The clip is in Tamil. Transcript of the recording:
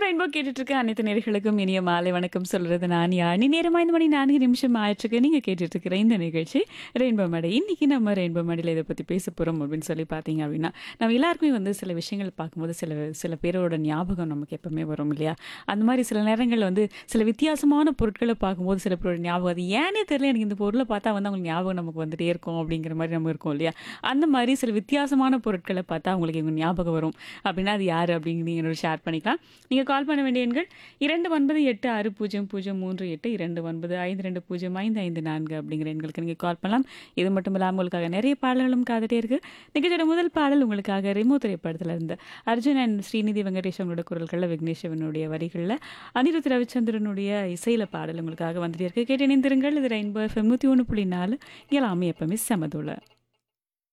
ரெயின்போ கேட்டுட்டு இருக்க அனைத்து நேர்களுக்கும் இனிய மாலை வணக்கம் சொல்றது நான் யானி நேரமா இந்த மணி நான்கு நிமிஷம் ஆயிடுச்சுக்கு நீங்க கேட்டுட்டு இருக்கிற இந்த நிகழ்ச்சி ரெயின்போ மேடை இன்னைக்கு நம்ம ரெயின்போ மேடையில் இதை பத்தி பேச போறோம் அப்படின்னு சொல்லி பார்த்தீங்க அப்படின்னா நம்ம எல்லாருக்குமே வந்து சில விஷயங்கள் பார்க்கும்போது சில சில பேரோட ஞாபகம் நமக்கு எப்பவுமே வரும் இல்லையா அந்த மாதிரி சில நேரங்களில் வந்து சில வித்தியாசமான பொருட்களை பார்க்கும்போது சில பேரோட ஞாபகம் அது ஏனே தெரியல எனக்கு இந்த பொருளை பார்த்தா வந்து அவங்களுக்கு ஞாபகம் நமக்கு வந்துட்டே இருக்கும் அப்படிங்கிற மாதிரி நம்ம இருக்கோம் இல்லையா அந்த மாதிரி சில வித்தியாசமான பொருட்களை பார்த்தா அவங்களுக்கு இவங்க ஞாபகம் வரும் அப்படின்னா அது யார் அப்படிங்கிறது நீங்கள் ஷேர் பண்ணிக்கலாம் நீங்கள் கால் பண்ண வேண்டிய எண்கள் இரண்டு ஒன்பது எட்டு ஆறு பூஜ்ஜியம் பூஜ்ஜியம் மூன்று எட்டு இரண்டு ஒன்பது ஐந்து ரெண்டு பூஜ்ஜியம் ஐந்து ஐந்து நான்கு அப்படிங்கிற எண்களுக்கு நீங்கள் கால் பண்ணலாம் இது மட்டும் இல்லாமல் உங்களுக்காக நிறைய பாடல்களும் காத்துட்டே இருக்கு நிகழ்ச்சியோட முதல் பாடல் உங்களுக்காக ரிமோ திரைப்படத்தில் இருந்த அர்ஜுன் அண்ட் ஸ்ரீநிதி வெங்கடேஷ் அவங்களோட குரல்களில் விக்னேஸ்வரனுடைய வரிகளில் அனிருத் ரவிச்சந்திரனுடைய இசையில பாடல் உங்களுக்காக வந்துட்டே இருக்கு கேட்டு இணைந்திருங்கள் இது ரெயின்போ எஃப்எம் நூற்றி ஒன்று புள்ளி நாலு எல்லாமே எப்பவுமே செமதுள்ள